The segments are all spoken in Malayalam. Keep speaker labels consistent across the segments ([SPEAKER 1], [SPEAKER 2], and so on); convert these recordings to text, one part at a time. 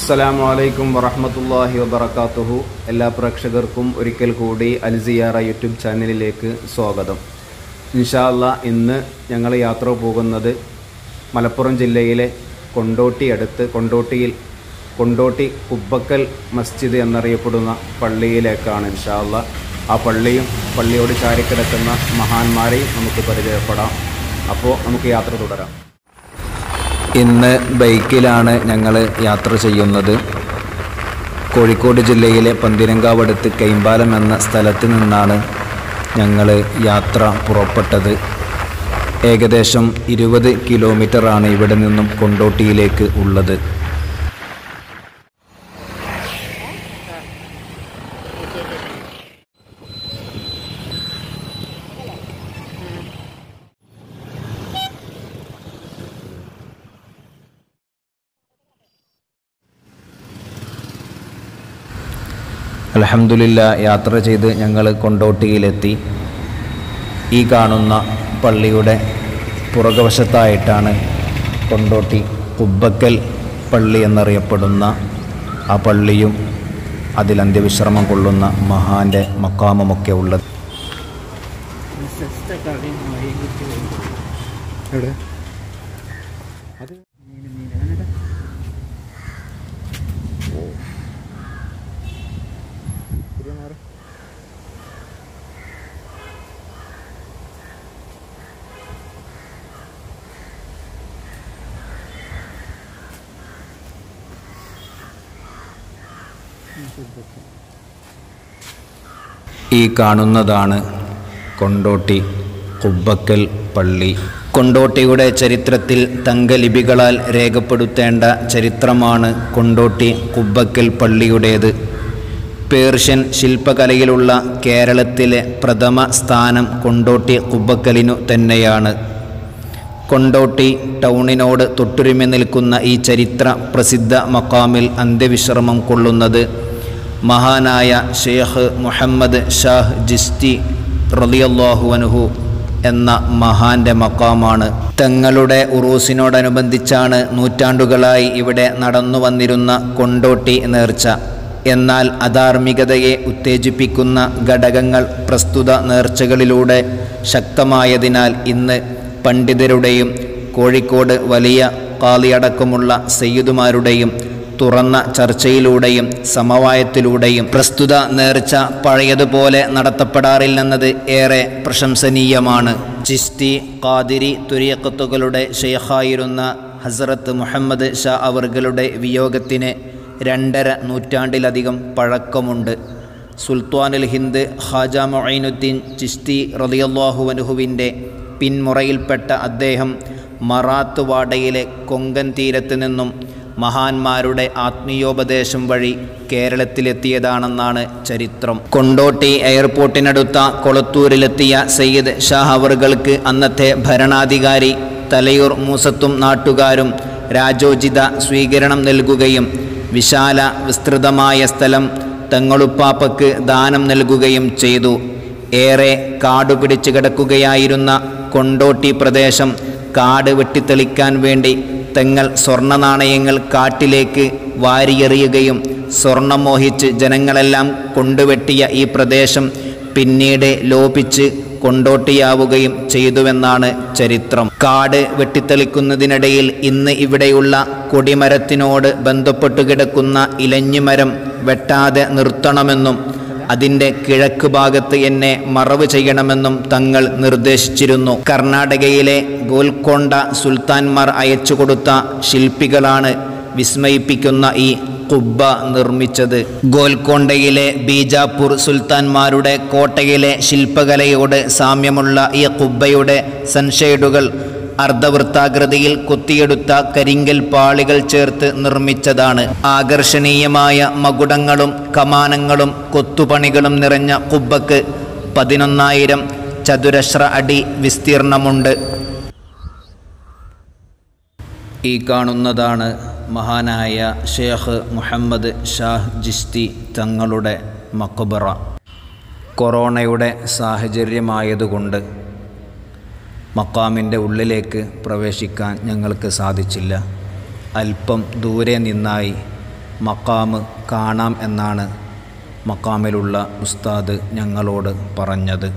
[SPEAKER 1] അസ്സലാമു അലൈക്കും വറഹമത്തല്ലാഹി വബർക്കാത്തുഹു എല്ലാ പ്രേക്ഷകർക്കും ഒരിക്കൽ കൂടി അൽസിയാറ യൂട്യൂബ് ചാനലിലേക്ക് സ്വാഗതം ഇൻഷാ അല്ലാ ഇന്ന് ഞങ്ങൾ യാത്ര പോകുന്നത് മലപ്പുറം ജില്ലയിലെ കൊണ്ടോട്ടി അടുത്ത് കൊണ്ടോട്ടിയിൽ കൊണ്ടോട്ടി കുബ്ബക്കൽ മസ്ജിദ് എന്നറിയപ്പെടുന്ന പള്ളിയിലേക്കാണ് ഇൻഷാ അല്ലാ ആ പള്ളിയും പള്ളിയോട് ചാരിക്കിടക്കുന്ന മഹാന്മാരെയും നമുക്ക് പരിചയപ്പെടാം അപ്പോൾ നമുക്ക് യാത്ര തുടരാം
[SPEAKER 2] ഇന്ന് ബൈക്കിലാണ് ഞങ്ങൾ യാത്ര ചെയ്യുന്നത് കോഴിക്കോട് ജില്ലയിലെ പന്തിരങ്കാവ് അടുത്ത് കൈമ്പാലം എന്ന സ്ഥലത്ത് നിന്നാണ് ഞങ്ങൾ യാത്ര പുറപ്പെട്ടത് ഏകദേശം ഇരുപത് കിലോമീറ്ററാണ് ഇവിടെ നിന്നും കൊണ്ടോട്ടിയിലേക്ക് ഉള്ളത് അലഹമുല്ല യാത്ര ചെയ്ത് ഞങ്ങൾ കൊണ്ടോട്ടിയിലെത്തി ഈ കാണുന്ന പള്ളിയുടെ പുറകുവശത്തായിട്ടാണ് കൊണ്ടോട്ടി കുബ്ബക്കൽ പള്ളി എന്നറിയപ്പെടുന്ന ആ പള്ളിയും അതിൽ അന്ത്യവിശ്രമം കൊള്ളുന്ന മഹാന്റെ മക്കാമുമൊക്കെ ഉള്ളത് ഈ കാണുന്നതാണ് കൊണ്ടോട്ടി കുബ്ബക്കൽ പള്ളി കൊണ്ടോട്ടിയുടെ ചരിത്രത്തിൽ തങ്കലിപികളാൽ രേഖപ്പെടുത്തേണ്ട ചരിത്രമാണ് കൊണ്ടോട്ടി കുബ്ബക്കൽ പള്ളിയുടേത് പേർഷ്യൻ ശില്പകലയിലുള്ള കേരളത്തിലെ പ്രഥമ സ്ഥാനം കൊണ്ടോട്ടി കുബ്ബക്കലിനു തന്നെയാണ് കൊണ്ടോട്ടി ടൗണിനോട് തൊട്ടുരുമി നിൽക്കുന്ന ഈ ചരിത്ര പ്രസിദ്ധ മക്കാമിൽ അന്ത്യവിശ്രമം കൊള്ളുന്നത് മഹാനായ ഷെയ്ഖ് മുഹമ്മദ് ഷാഹ് ജിസ്തി റലിയല്ലാഹു അൻഹു എന്ന മഹാന്റെ മക്കാമാണ് തങ്ങളുടെ ഉറൂസിനോടനുബന്ധിച്ചാണ് നൂറ്റാണ്ടുകളായി ഇവിടെ നടന്നു വന്നിരുന്ന കൊണ്ടോട്ടി നേർച്ച എന്നാൽ അധാർമികതയെ ഉത്തേജിപ്പിക്കുന്ന ഘടകങ്ങൾ പ്രസ്തുത നേർച്ചകളിലൂടെ ശക്തമായതിനാൽ ഇന്ന് പണ്ഡിതരുടെയും കോഴിക്കോട് വലിയ കാളിയടക്കമുള്ള സയ്യിദുമാരുടെയും തുറന്ന ചർച്ചയിലൂടെയും സമവായത്തിലൂടെയും പ്രസ്തുത നേർച്ച പഴയതുപോലെ നടത്തപ്പെടാറില്ലെന്നത് ഏറെ പ്രശംസനീയമാണ് ചിസ്തി ഖാദിരി തുരിയക്കത്തുകളുടെ ഷെയ്ഖായിരുന്ന ഹസ്രത്ത് മുഹമ്മദ് ഷാ അവർകളുടെ വിയോഗത്തിന് രണ്ടര നൂറ്റാണ്ടിലധികം പഴക്കമുണ്ട് സുൽത്താനുൽ ഹിന്ദ് ഖാജ മൊയ്നുദ്ദീൻ ചിസ്തി റലിയല്ലാഹുവനുഹുവിൻ്റെ പിന്മുറയിൽപ്പെട്ട അദ്ദേഹം മറാത്ത് വാഡയിലെ കൊങ്കൻ തീരത്ത് നിന്നും മഹാന്മാരുടെ ആത്മീയോപദേശം വഴി കേരളത്തിലെത്തിയതാണെന്നാണ് ചരിത്രം കൊണ്ടോട്ടി എയർപോർട്ടിനടുത്ത കൊളത്തൂരിലെത്തിയ സയ്യിദ് ഷാഹ് അവറുകൾക്ക് അന്നത്തെ ഭരണാധികാരി തലയൂർ മൂസത്തും നാട്ടുകാരും രാജോചിത സ്വീകരണം നൽകുകയും വിശാല വിസ്തൃതമായ സ്ഥലം തങ്ങളുപ്പാപ്പക്ക് ദാനം നൽകുകയും ചെയ്തു ഏറെ കാടുപിടിച്ച് കിടക്കുകയായിരുന്ന കൊണ്ടോട്ടി പ്രദേശം കാട് വെട്ടിത്തെളിക്കാൻ വേണ്ടി തങ്ങൾ സ്വർണ്ണ നാണയങ്ങൾ കാട്ടിലേക്ക് വാരിയെറിയുകയും സ്വർണം മോഹിച്ച് ജനങ്ങളെല്ലാം കൊണ്ടുവെട്ടിയ ഈ പ്രദേശം പിന്നീട് ലോപിച്ച് കൊണ്ടോട്ടിയാവുകയും ചെയ്തുവെന്നാണ് ചരിത്രം കാട് വെട്ടിത്തെളിക്കുന്നതിനിടയിൽ ഇന്ന് ഇവിടെയുള്ള കൊടിമരത്തിനോട് ബന്ധപ്പെട്ടു കിടക്കുന്ന ഇലഞ്ഞിമരം വെട്ടാതെ നിർത്തണമെന്നും അതിൻ്റെ കിഴക്ക് ഭാഗത്ത് എന്നെ മറവ് ചെയ്യണമെന്നും തങ്ങൾ നിർദ്ദേശിച്ചിരുന്നു കർണാടകയിലെ ഗോൽക്കൊണ്ട സുൽത്താൻമാർ അയച്ചു കൊടുത്ത ശില്പികളാണ് വിസ്മയിപ്പിക്കുന്ന ഈ കുബ്ബ നിർമ്മിച്ചത് ഗോൽക്കൊണ്ടയിലെ ബീജാപ്പൂർ സുൽത്താൻമാരുടെ കോട്ടയിലെ ശില്പകലയോട് സാമ്യമുള്ള ഈ കുബ്ബയുടെ സൺഷെയ്ഡുകൾ അർദ്ധവൃത്താകൃതിയിൽ കൊത്തിയെടുത്ത കരിങ്കൽ പാളികൾ ചേർത്ത് നിർമ്മിച്ചതാണ് ആകർഷണീയമായ മകുടങ്ങളും കമാനങ്ങളും കൊത്തുപണികളും നിറഞ്ഞ കുബ്ബക്ക് പതിനൊന്നായിരം ചതുരശ്ര അടി വിസ്തീർണമുണ്ട് ഈ കാണുന്നതാണ് മഹാനായ ഷേഖ് മുഹമ്മദ് ഷാഹ് ജിസ്തി തങ്ങളുടെ മക്ബറ കൊറോണയുടെ സാഹചര്യമായതുകൊണ്ട് മക്കാമിൻ്റെ ഉള്ളിലേക്ക് പ്രവേശിക്കാൻ ഞങ്ങൾക്ക് സാധിച്ചില്ല അല്പം ദൂരെ നിന്നായി മക്കാമ് കാണാം എന്നാണ് മക്കാമിലുള്ള ഉസ്താദ് ഞങ്ങളോട് പറഞ്ഞത്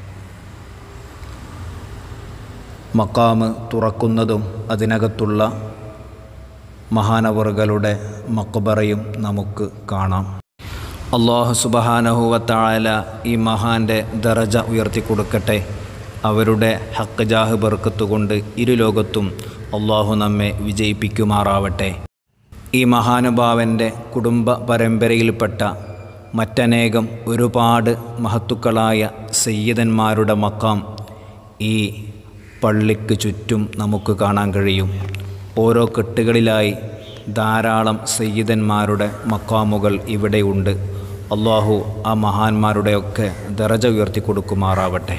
[SPEAKER 2] മക്കാമ് തുറക്കുന്നതും അതിനകത്തുള്ള മഹാനവറുകളുടെ മക്ബറയും നമുക്ക് കാണാം അള്ളാഹു സുബഹാനഹുവത്തായ ഈ മഹാൻ്റെ ദറജ ഉയർത്തി കൊടുക്കട്ടെ അവരുടെ ഹക്ക് ജാഹ് ബർക്കത്തുകൊണ്ട് ഇരു ലോകത്തും അള്ളാഹു നമ്മെ വിജയിപ്പിക്കുമാറാവട്ടെ ഈ മഹാനുഭാവൻ്റെ കുടുംബ പരമ്പരയിൽപ്പെട്ട മറ്റനേകം ഒരുപാട് മഹത്തുക്കളായ സയ്യിദന്മാരുടെ മക്കാം ഈ പള്ളിക്ക് ചുറ്റും നമുക്ക് കാണാൻ കഴിയും ഓരോ കെട്ടുകളിലായി ധാരാളം സയ്യിദന്മാരുടെ മക്കാമുകൾ ഇവിടെയുണ്ട് അള്ളാഹു ആ മഹാന്മാരുടെയൊക്കെ ദറജ ഉയർത്തി കൊടുക്കുമാറാവട്ടെ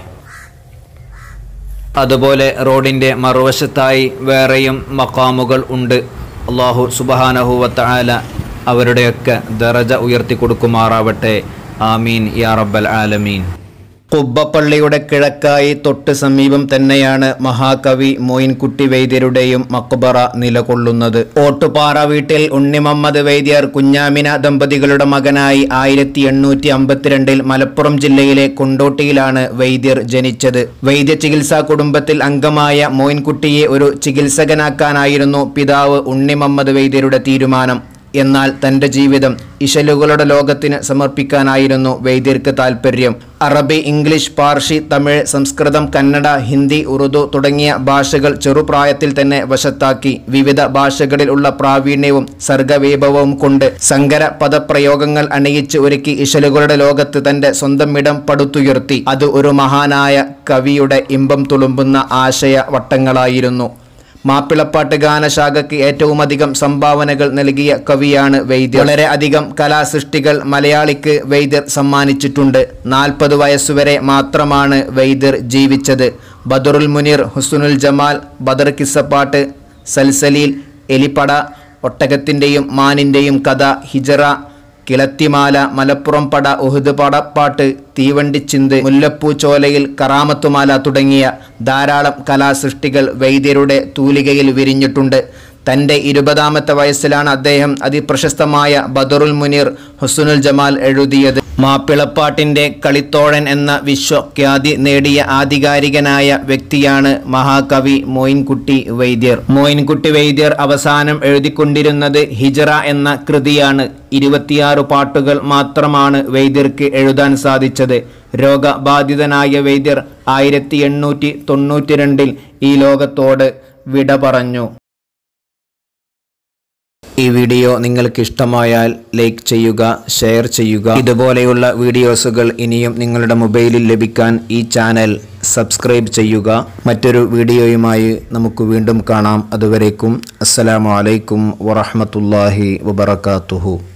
[SPEAKER 2] അതുപോലെ റോഡിൻ്റെ മറുവശത്തായി വേറെയും മക്കാമുകൾ ഉണ്ട് അള്ളാഹു സുബഹാനഹുവത്ത ആല അവരുടെയൊക്കെ ദറജ ഉയർത്തി കൊടുക്കുമാറാവട്ടെ ആമീൻ യാ റബ്ബൽ ആലമീൻ കുബ്ബപ്പള്ളിയുടെ കിഴക്കായി തൊട്ട് സമീപം തന്നെയാണ് മഹാകവി മോയിൻകുട്ടി വൈദ്യരുടെയും മക്ബറ നിലകൊള്ളുന്നത് ഓട്ടുപാറ വീട്ടിൽ ഉണ്ണിമമ്മദ് വൈദ്യർ കുഞ്ഞാമിന ദമ്പതികളുടെ മകനായി ആയിരത്തി എണ്ണൂറ്റി അമ്പത്തിരണ്ടിൽ മലപ്പുറം ജില്ലയിലെ കൊണ്ടോട്ടിയിലാണ് വൈദ്യർ ജനിച്ചത് വൈദ്യ ചികിത്സാ കുടുംബത്തിൽ അംഗമായ മോയിൻകുട്ടിയെ ഒരു ചികിത്സകനാക്കാനായിരുന്നു പിതാവ് ഉണ്ണിമമ്മദ് വൈദ്യരുടെ തീരുമാനം എന്നാൽ തൻ്റെ ജീവിതം ഇശലുകളുടെ ലോകത്തിന് സമർപ്പിക്കാനായിരുന്നു വൈദ്യർക്ക് താൽപ്പര്യം അറബി ഇംഗ്ലീഷ് പാർഷി തമിഴ് സംസ്കൃതം കന്നഡ ഹിന്ദി ഉറുദു തുടങ്ങിയ ഭാഷകൾ ചെറുപ്രായത്തിൽ തന്നെ വശത്താക്കി വിവിധ ഭാഷകളിൽ ഉള്ള പ്രാവീണ്യവും സർഗവൈഭവവും കൊണ്ട് സങ്കര പദപ്രയോഗങ്ങൾ അണിയിച്ച് ഒരുക്കി ഇശലുകളുടെ ലോകത്ത് തന്റെ സ്വന്തം ഇടം പടുത്തുയർത്തി അത് ഒരു മഹാനായ കവിയുടെ ഇമ്പം തുളുമ്പുന്ന ആശയ വട്ടങ്ങളായിരുന്നു മാപ്പിളപ്പാട്ട് ഗാനശാഖയ്ക്ക് ഏറ്റവുമധികം സംഭാവനകൾ നൽകിയ കവിയാണ് വൈദ്യർ വളരെ അധികം കലാസൃഷ്ടികൾ മലയാളിക്ക് വൈദ്യർ സമ്മാനിച്ചിട്ടുണ്ട് നാൽപ്പത് വയസ്സുവരെ മാത്രമാണ് വൈദ്യർ ജീവിച്ചത് ബദറുൽ മുനീർ ഹുസ്നുൽ ജമാൽ ബദർ കിസ്സപ്പാട്ട് സൽസലീൽ എലിപ്പട ഒട്ടകത്തിൻ്റെയും മാനിൻ്റെയും കഥ ഹിജറ കിളത്തിമാല മലപ്പുറം പട ഉഹുദ് പടപ്പാട്ട് തീവണ്ടിച്ചിന്ത് മുല്ലപ്പൂ ചോലയിൽ കറാമത്തുമാല തുടങ്ങിയ ധാരാളം കലാസൃഷ്ടികൾ വൈദ്യരുടെ തൂലികയിൽ വിരിഞ്ഞിട്ടുണ്ട് തൻ്റെ ഇരുപതാമത്തെ വയസ്സിലാണ് അദ്ദേഹം അതിപ്രശസ്തമായ ബദറുൽ മുനീർ ഹുസ്നുൽ ജമാൽ എഴുതിയത് മാപ്പിളപ്പാട്ടിൻ്റെ കളിത്തോഴൻ എന്ന വിശ്വഖ്യാതി നേടിയ ആധികാരികനായ വ്യക്തിയാണ് മഹാകവി മോയിൻകുട്ടി വൈദ്യർ മോയിൻകുട്ടി വൈദ്യർ അവസാനം എഴുതിക്കൊണ്ടിരുന്നത് ഹിജറ എന്ന കൃതിയാണ് ഇരുപത്തിയാറ് പാട്ടുകൾ മാത്രമാണ് വൈദ്യർക്ക് എഴുതാൻ സാധിച്ചത് രോഗബാധിതനായ വൈദ്യർ ആയിരത്തി എണ്ണൂറ്റി തൊണ്ണൂറ്റി രണ്ടിൽ ഈ ലോകത്തോട് വിട പറഞ്ഞു ഈ വീഡിയോ നിങ്ങൾക്ക് ഇഷ്ടമായാൽ ലൈക്ക് ചെയ്യുക ഷെയർ ചെയ്യുക ഇതുപോലെയുള്ള വീഡിയോസുകൾ ഇനിയും നിങ്ങളുടെ മൊബൈലിൽ ലഭിക്കാൻ ഈ ചാനൽ സബ്സ്ക്രൈബ് ചെയ്യുക മറ്റൊരു വീഡിയോയുമായി നമുക്ക് വീണ്ടും കാണാം അതുവരേക്കും അസ്സലാമു അലൈക്കും വറഹ്മത്തുള്ളാഹി വബറകാതുഹു